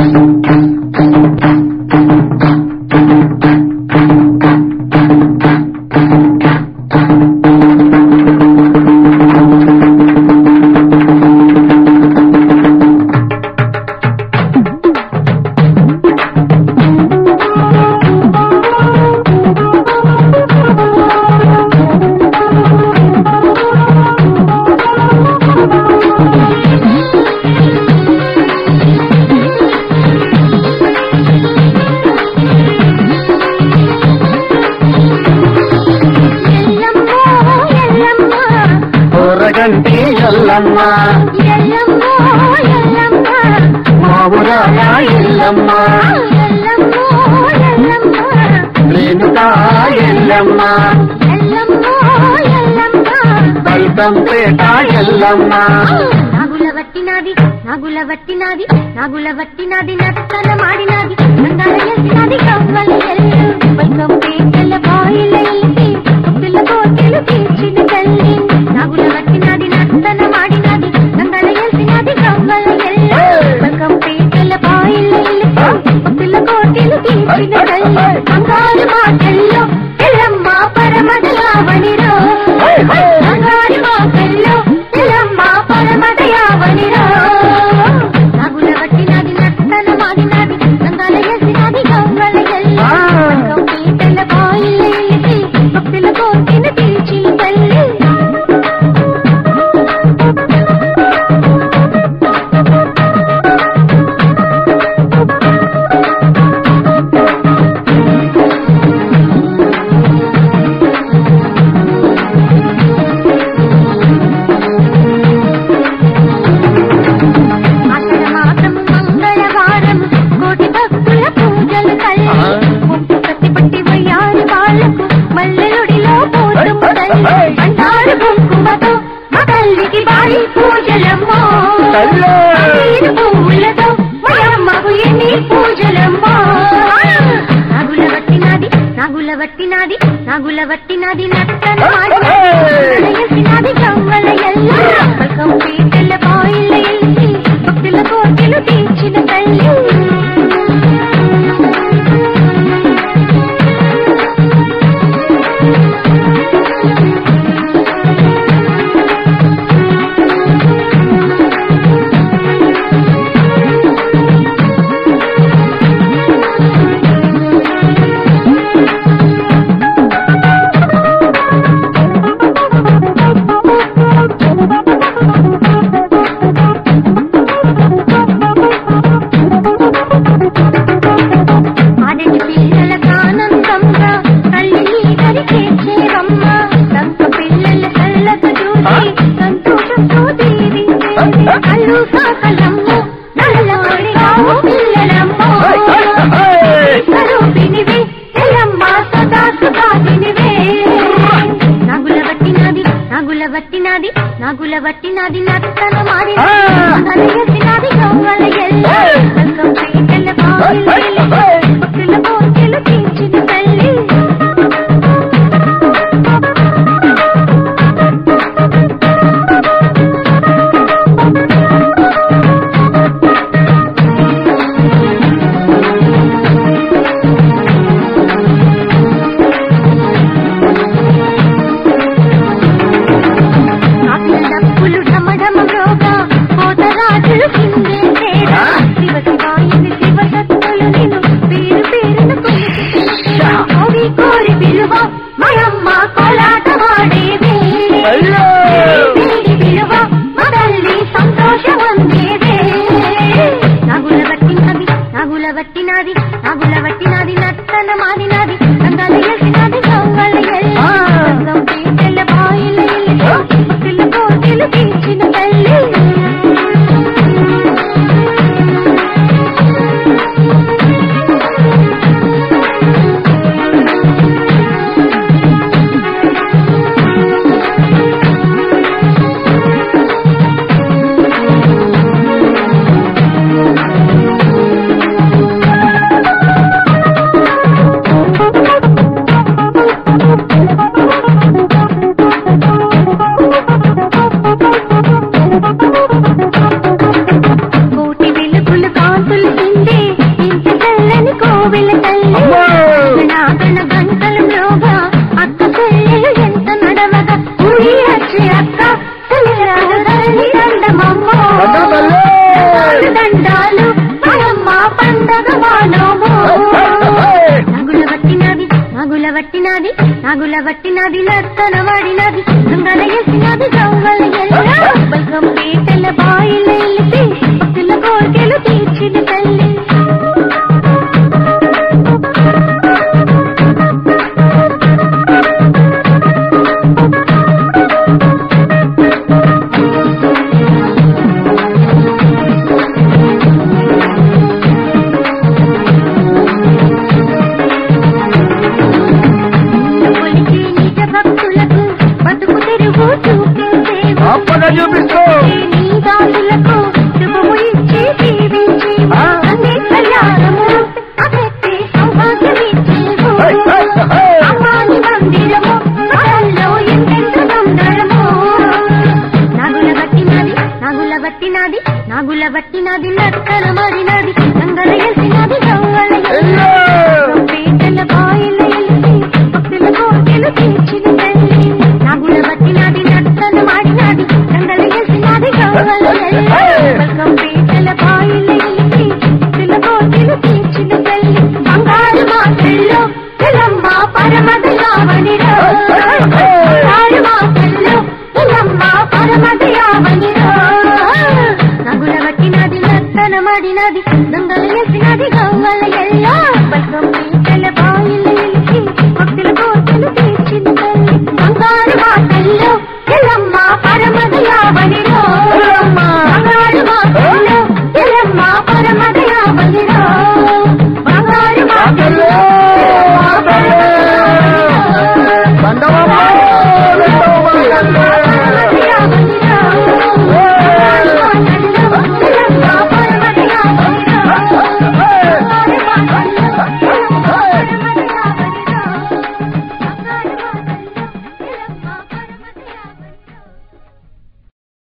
ఎల్లమ్మో ఎల్లమ్మ ఊరగంటి ఎల్లమ్మ ఎల్లమ్మో ఎల్లమ్మ మా ఊరాల ఎల్లమ్మ ఎల్లమ్మో ఎల్లమ్మ రేణుకా ఎల్లమ్మ ఎల్లమ్మో ఎల్లమ్మ బల్కంపేట ఎల్లమ్మ నాగుల వట్టినాది నాగుల వట్టినాది నాగుల వట్టినాది నత్తన మాడినాది నందాల ఎల్సినాది కవ్వల ఎల్లు వైకం పేటల బాయిల ఎల్లి పిల్ల కోటెలు తీర్చిన తల్లి నాగుల వట్టినాది నత్తన మాడినాది నందాల ఎల్సినాది కవ్వల ఎల్లు వైకం పేటల బాయిల ఎల్లి పిల్ల కోటెలు తీర్చిన తల్లి అంగారు మాటల్లో ఎల్లమ్మ పరమదయావనిరో అంగారు మాటల్లో ఎల్లమ్మ పరమదయావనిరో నాగుల వట్టినాది నత్తన మాడినాది నందాల ఎల్సినాది కవ్వల ఎల్లు వైకం పేటల బాయిల ఎల్లి భక్తుల కోటెలు తీర్చిన తల్లి ఆషాఢ మాసం మంగళవారం కోటి భక్తుల పూజలు కల్లి ముప్పు కత్తి పట్టి వయ్యారి వాళ్ళకు మల్లెలుడిలో పోతుము తల్లి అంటారు కుంకుమతో మా తల్లికి బాయి పూజలమ్మో తల్లే! నీరు పువ్వులతో మయమ్మకు ఎన్ని పూజలమ్మో నాగుల వట్టినాది నాగుల వట్టినాది నాగుల వట్టినాది నత్తన మాడినాది కవ్వల ఎల్ల పల్కం పీటల బాయిల ఎల్లి భక్తుల కోటెలు తీర్చిన తల్లి ఆడటి పిల్లలకు ఆనందంగా తల్లిని కరిచేరమ్మ సంత పిల్లల కళ్ళకు చూసి సంతోషంతో దీవించే కళ్ళు సాకలమ్మ నల్లవాడి కావు పిల్లలమ్మో స్వరూపినివే ఎల్లమ్మ సదా సుధాదినివే నాగుల వట్టినాది నాగుల వట్టినాది నాగుల వట్టినాది నత్తన మాడి నలగసినాది గవ్వల ఎల్ల సంగం పీటల బావిల ఎల్ల భక్తుల కోటెలు తీర్చిన తల్లి ఆపిన డప్పులు ఢమఢమ మ్రోగా పోతరాజులు కిందే చేరా శివ శివాయని శివ సత్తులు నిన్ను పేరు పేరును కోరి కోరి పిలువ మయమ్మ కోలాటమాడేవే పేరి పిలువ మదల్లి సంతోషమందేవే నాగుల వట్టినది నాగుల వట్టినది నాగుల వట్టినది నత్తన మాదినది రంగాల ఎసినది గవ్వల ఎల్ల రంగం పీటల బాయిల ఎల్లి భక్తుల కోటెలు తీర్చిన తల్లి కోటి వెలుగులు కాంతులు చిందే దండాలు మనమ్మ పండగ వానము నాగుల వట్టినది నాగుల వట్టినది నాగుల వట్టినది నర్తన వాడినది దొంగల ఎసినది దొంగల ఎల్ల బల్గం పీటల బాయిల ఎల్లి భక్తుల కోరికలు తీర్చిన తల్లి కొలిచే నిజ భక్తులకు బతుకు తెరువు చూపించేవు అప్పగా చూపిస్తూ నీ దాసులకు శుభము ఇచ్చి దీవించేవు ఆ. అన్ని కళ్యాణము అదెత్తే సౌభాగ్యమిచ్చేవు హై, హై, హై. అమ్మాని మందిరము మహల్లో ఎంతెంత సుందరము నాగుల బట్టినది నాగుల బట్టినది నాగుల బట్టినది నక్కన మడినది గంగల ఎసినది గంగల ఎల్లో. పీటల బాయిల ఎలిసి భక్తుల కోరికలు తీర్చిన తల్లి నాగుల బట్టినది నక్కన మాడినది గంగల ఎసినది గంగల బల్గం పీటల బాయిల ఎలిసి భక్తుల కోరికలు తీర్చిన తల్లి బంగారు మాటల్లో తెలమ్మ పరమదయావనిరో బంగారు మాటల్లో తెలమ్మ పరమదయావనిరో నగుల వట్టినది నత్తన మడినది దొంగలు ఎసినది గంగల ఎల్లో